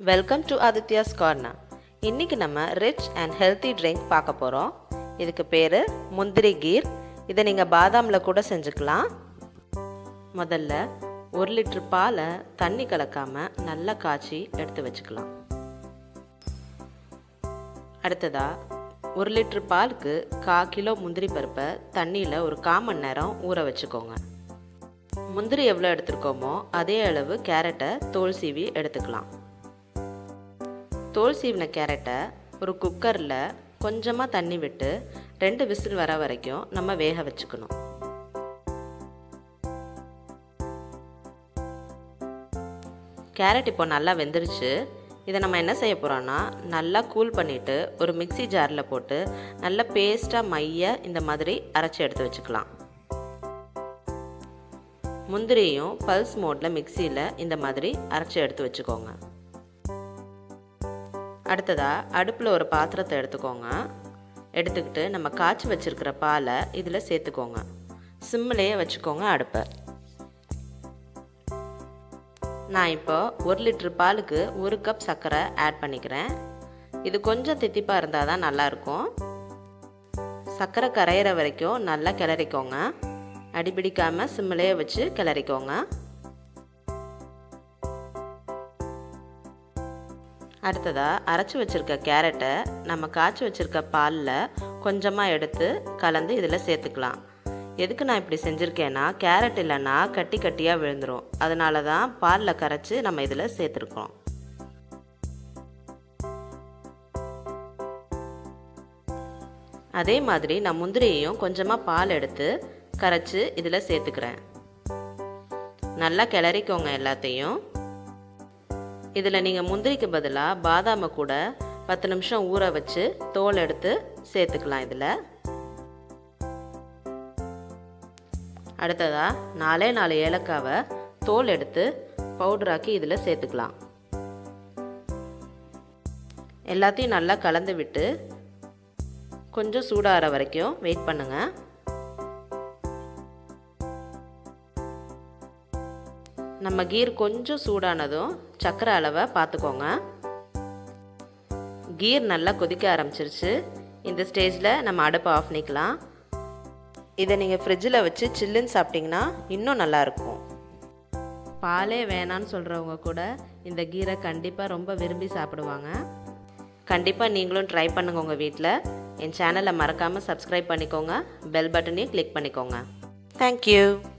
welcome to Aditya's corner இன்றைக்கி நம்ம rich and healthy drink பார்க்க போகிறோம் இதுக்கு பேர் முந்திரி கீர் இதை நீங்கள் பாதாமில் கூட செஞ்சுக்கலாம் முதல்ல ஒரு லிட்டர் பாலை தண்ணி கலக்காமல் நல்லா காய்ச்சி எடுத்து வச்சுக்கலாம் அடுத்ததாக ஒரு லிட்டர் பாலுக்கு கா கிலோ முந்திரி பருப்பை தண்ணியில் ஒரு கால் மணி நேரம் ஊற வச்சுக்கோங்க முந்திரி எவ்வளோ எடுத்துருக்கோமோ அதே அளவு கேரட்டை தோல் சீவி எடுத்துக்கலாம் தோல் சீவின கேரட்டை ஒரு குக்கரில் கொஞ்சமாக தண்ணி விட்டு ரெண்டு விசில் வர வரைக்கும் நம்ம வேக வச்சுக்கணும் கேரட் இப்போ நல்லா வெந்துருச்சு இதை நம்ம என்ன செய்ய போகிறோன்னா நல்லா கூல் பண்ணிவிட்டு ஒரு மிக்சி ஜாரில் போட்டு நல்லா பேஸ்ட்டாக மைய இந்த மாதிரி அரைச்சி எடுத்து வச்சுக்கலாம் முந்திரியும் பல்ஸ் மோட்டில் மிக்சியில் இந்த மாதிரி அரைச்சி எடுத்து வச்சுக்கோங்க அடுத்ததாக அடுப்பில் ஒரு பாத்திரத்தை எடுத்துக்கோங்க எடுத்துக்கிட்டு நம்ம காய்ச்சி வச்சுருக்கிற பாலை இதில் சேர்த்துக்கோங்க சிம்மிலேயே வச்சுக்கோங்க அடுப்பை நான் இப்போ ஒரு லிட்டர் பாலுக்கு ஒரு கப் சர்க்கரை ஆட் பண்ணிக்கிறேன் இது கொஞ்சம் தித்திப்பாக இருந்தால் தான் நல்லாயிருக்கும் சர்க்கரை கரையிற வரைக்கும் நல்லா கிளறிக்கோங்க அடிபிடிக்காமல் சிம்மிலேயே வச்சு கிளறிக்கோங்க அடுத்ததாக அரைச்சி வச்சுருக்க கேரட்டை நம்ம காய்ச்சி வச்சுருக்க பாலில் கொஞ்சமாக எடுத்து கலந்து இதில் சேர்த்துக்கலாம் எதுக்கு நான் இப்படி செஞ்சுருக்கேன்னா கேரட் இல்லைன்னா கட்டி கட்டியாக விழுந்துடும் அதனால தான் பாலில் கரைச்சி நம்ம இதில் சேர்த்துருக்கோம் அதே மாதிரி நான் முந்திரியையும் கொஞ்சமாக பால் எடுத்து கரைச்சி இதில் சேர்த்துக்கிறேன் நல்லா கிளறிக்கோங்க எல்லாத்தையும் இதில் நீங்கள் முந்திரிக்கு பதிலாக பாதாமை கூட பத்து நிமிஷம் ஊற வச்சு தோல் எடுத்து சேர்த்துக்கலாம் இதில் அடுத்ததாக நாலே நாலு ஏலக்காவை தோல் எடுத்து பவுடராக்கி இதில் சேர்த்துக்கலாம் எல்லாத்தையும் நல்லா கலந்து விட்டு கொஞ்சம் சூடாகிற வரைக்கும் வெயிட் பண்ணுங்கள் நம்ம கீர் கொஞ்சம் சூடானதும் சர்க்கரை அளவை பார்த்துக்கோங்க கீர் நல்லா கொதிக்க ஆரம்பிச்சிருச்சு இந்த ஸ்டேஜில் நம்ம அடுப்பை ஆஃப் பண்ணிக்கலாம் இதை நீங்கள் ஃப்ரிட்ஜில் வச்சு சில்லுன்னு சாப்பிட்டிங்கன்னா இன்னும் நல்லாயிருக்கும் பாலே வேணான்னு சொல்கிறவங்க கூட இந்த கீரை கண்டிப்பாக ரொம்ப விரும்பி சாப்பிடுவாங்க கண்டிப்பாக நீங்களும் ட்ரை பண்ணுங்கள் உங்கள் வீட்டில் என் சேனலை மறக்காமல் சப்ஸ்கிரைப் பண்ணிக்கோங்க பெல் பட்டனையும் கிளிக் பண்ணிக்கோங்க தேங்க்யூ